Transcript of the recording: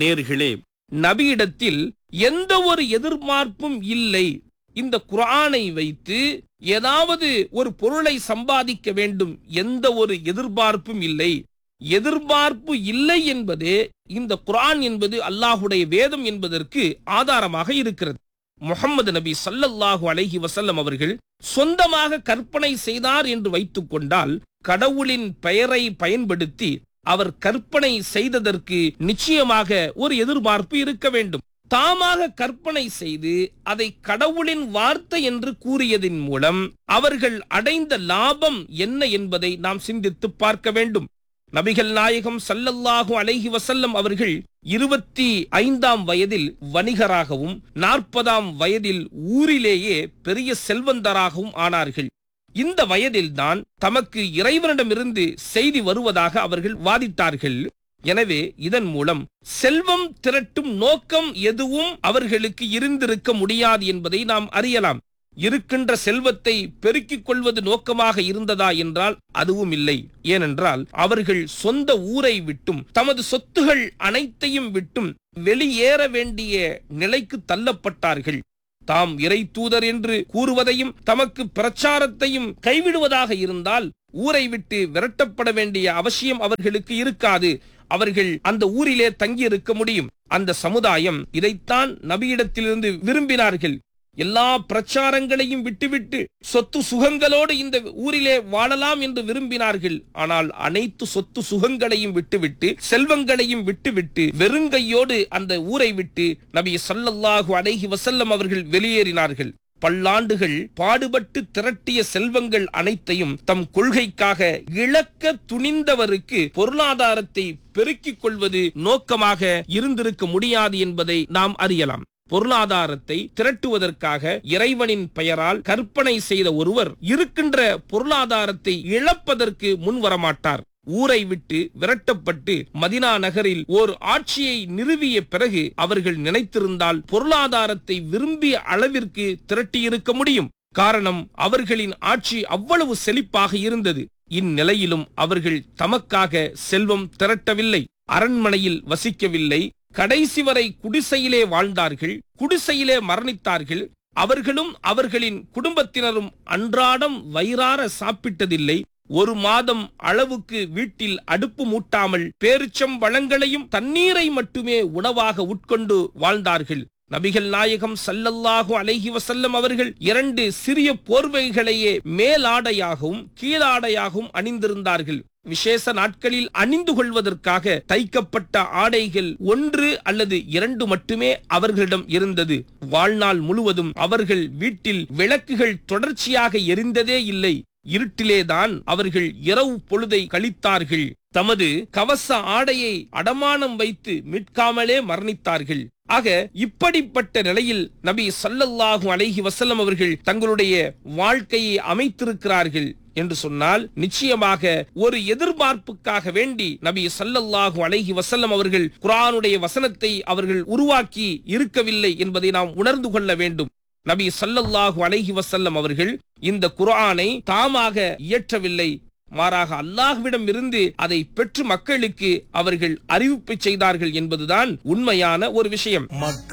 நேர்களே நபியிடத்தில் எந்த ஒரு எதிர்பார்ப்பும் இல்லை இந்த குர்ஆனை வைத்து ஏதாவது ஒரு பொருளை சம்பாதிக்க வேண்டும் எந்த ஒரு எதிர்பார்ப்பும் இல்லை எதிர்பார்ப்பு இல்லை என்பதே இந்த குர்ஆன் என்பது அல்லாஹுடைய வேதம் என்பதற்கு ஆதாரமாக இருக்கிறது முகமது நபி சல்லல்லாஹு அலைஹி வசல்லம் அவர்கள் சொந்தமாக கற்பனை செய்தார் என்று வைத்துக் கொண்டால் கடவுளின் பெயரை பயன்படுத்தி அவர் கற்பனை செய்ததற்கு நிச்சயமாக ஒரு எதிர்பார்ப்பு இருக்க வேண்டும் தாமாக கற்பனை செய்து அதை கடவுளின் வார்த்தை என்று கூறியதின் மூலம் அவர்கள் அடைந்த லாபம் என்ன என்பதை நாம் சிந்தித்து பார்க்க வேண்டும் நபிகள் நாயகம் சல்லல்லாஹு அலைஹி வசல்லம் அவர்கள் இருபத்தி ஐந்தாம் வயதில் வணிகராகவும் நாற்பதாம் வயதில் ஊரிலேயே பெரிய செல்வந்தராகவும் ஆனார்கள் இந்த வயதில்தான் தமக்கு இறைவனிடமிருந்து செய்தி வருவதாக அவர்கள் வாதிட்டார்கள் எனவே இதன் மூலம் செல்வம் திரட்டும் நோக்கம் எதுவும் அவர்களுக்கு இருந்திருக்க முடியாது என்பதை நாம் அறியலாம் இருக்கின்ற செல்வத்தை பெருக்கிக் கொள்வது நோக்கமாக இருந்ததா என்றால் அதுவும் இல்லை ஏனென்றால் அவர்கள் சொந்த ஊரை விட்டும் தமது சொத்துகள் அனைத்தையும் விட்டும் வெளியேற வேண்டிய நிலைக்கு தள்ளப்பட்டார்கள் தாம் இறை தூதர் என்று கூறுவதையும் தமக்கு பிரச்சாரத்தையும் கைவிடுவதாக இருந்தால் ஊரை விட்டு விரட்டப்பட வேண்டிய அவசியம் அவர்களுக்கு இருக்காது அவர்கள் அந்த ஊரிலே தங்கியிருக்க முடியும் அந்த சமுதாயம் இதைத்தான் நபியிடத்திலிருந்து விரும்பினார்கள் எல்லா பிரச்சாரங்களையும் விட்டுவிட்டு சொத்து சுகங்களோடு இந்த ஊரிலே வாழலாம் என்று விரும்பினார்கள் ஆனால் அனைத்து சொத்து சுகங்களையும் விட்டுவிட்டு செல்வங்களையும் விட்டுவிட்டு வெறுங்கையோடு அந்த ஊரை விட்டு நபி சல்லல்லாஹு அலைஹி வசல்லம் அவர்கள் வெளியேறினார்கள் பல்லாண்டுகள் பாடுபட்டு திரட்டிய செல்வங்கள் அனைத்தையும் தம் கொள்கைக்காக இழக்க துணிந்தவருக்கு பொருளாதாரத்தை பெருக்கிக் கொள்வது நோக்கமாக இருந்திருக்க முடியாது என்பதை நாம் அறியலாம் பொருளாதாரத்தை திரட்டுவதற்காக இறைவனின் பெயரால் கற்பனை செய்த ஒருவர் இருக்கின்ற பொருளாதாரத்தை இழப்பதற்கு முன் வரமாட்டார் ஊரை விட்டு விரட்டப்பட்டு மதினா நகரில் ஓர் ஆட்சியை நிறுவிய பிறகு அவர்கள் நினைத்திருந்தால் பொருளாதாரத்தை விரும்பிய அளவிற்கு திரட்டியிருக்க முடியும் காரணம் அவர்களின் ஆட்சி அவ்வளவு செழிப்பாக இருந்தது இந்நிலையிலும் அவர்கள் தமக்காக செல்வம் திரட்டவில்லை அரண்மனையில் வசிக்கவில்லை கடைசி வரை குடிசையிலே வாழ்ந்தார்கள் குடிசையிலே மரணித்தார்கள் அவர்களும் அவர்களின் குடும்பத்தினரும் அன்றாடம் வயிறார சாப்பிட்டதில்லை ஒரு மாதம் அளவுக்கு வீட்டில் அடுப்பு மூட்டாமல் பேரிச்சம் வளங்களையும் தண்ணீரை மட்டுமே உணவாக உட்கொண்டு வாழ்ந்தார்கள் நபிகள் நாயகம் சல்லல்லாஹு அலைஹி வசல்லம் அவர்கள் இரண்டு சிறிய போர்வைகளையே மேலாடையாகவும் கீழாடையாகவும் அணிந்திருந்தார்கள் விசேஷ நாட்களில் அணிந்து கொள்வதற்காக தைக்கப்பட்ட ஆடைகள் ஒன்று அல்லது இரண்டு மட்டுமே அவர்களிடம் இருந்தது வாழ்நாள் முழுவதும் அவர்கள் வீட்டில் விளக்குகள் தொடர்ச்சியாக எரிந்ததே இல்லை இருட்டிலேதான் அவர்கள் இரவு பொழுதை கழித்தார்கள் தமது கவச ஆடையை அடமானம் வைத்து மீட்காமலே மரணித்தார்கள் ஆக இப்படிப்பட்ட நிலையில் நபி சல்லல்லாஹு அலைஹி வசல்லம் அவர்கள் தங்களுடைய வாழ்க்கையை அமைத்திருக்கிறார்கள் என்று சொன்னால் நிச்சயமாக ஒரு எதிர்பார்ப்புக்காக வேண்டி நபி சல்லல்லாஹு அலைஹி வசல்லம் அவர்கள் குரானுடைய வசனத்தை அவர்கள் உருவாக்கி இருக்கவில்லை என்பதை நாம் உணர்ந்து கொள்ள வேண்டும் நபி சல்லல்லாஹு அலைஹி வசல்லம் அவர்கள் இந்த குர்ஆனை தாமாக இயற்றவில்லை மாறாக அல்லாஹ்விடம் இருந்து அதை பெற்று மக்களுக்கு அவர்கள் அறிவிப்பு செய்தார்கள் என்பதுதான் உண்மையான ஒரு விஷயம்